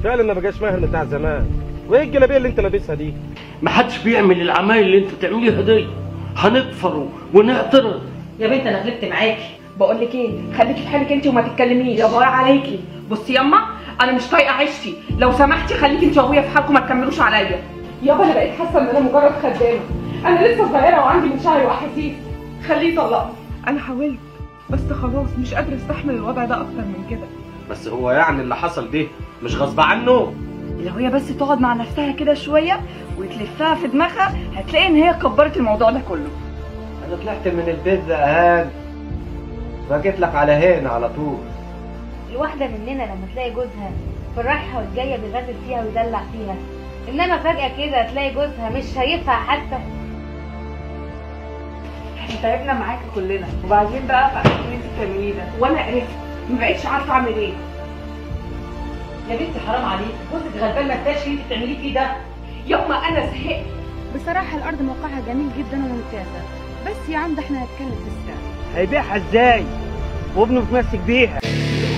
فعلا ما بقاش ماهر بتاع زمان وايه الجلابيه اللي انت لابسها دي ما حدش بيعمل العمايل اللي انت بتعمليها دي هنكفر ونعترض يا بنت انا غلبت معاكي بقول لك ايه خليكي في حالك انت وما تتكلميش يا باي عليكي بصي يما انا مش طايقه عيشتي لو سمحتي خليكي انت وابويا في حالكم ما تكملوش عليا يابا انا بقيت حاسه ان انا مجرد خدامه انا لسه صغيره وعندي مشاعر واحاسيس خليه يطلقني انا حاولت بس خلاص مش قادره استحمل الوضع ده اكتر من كده بس هو يعني اللي حصل ده مش غصب عنه لو هي بس تقعد مع نفسها كده شويه وتلفها في دماغها هتلاقي ان هي كبرت الموضوع ده كله انا طلعت من البيت زهقان فجيت لك على هنا على طول الواحدة مننا لما تلاقي جوزها في الرايحة والجاية بيغزل فيها ويدلع فيها انما فجأة كده تلاقي جوزها مش شايفها حتى احنا تعبنا معاكي كلنا وبعدين بقى فعرفت ان انت بتعمليه ده وانا عرفت ما بقتش عارفه اعمل ايه يا بنتي حرام عليك جوزك غلبان ما اداش اللي انت بتعمليه فيه ده يوم انا زهقت بصراحة الأرض موقعها جميل جدا وممتازة بس يا عم ده احنا هنتكلم في السعر هيبيعها ازاي وابنه متمسك بيها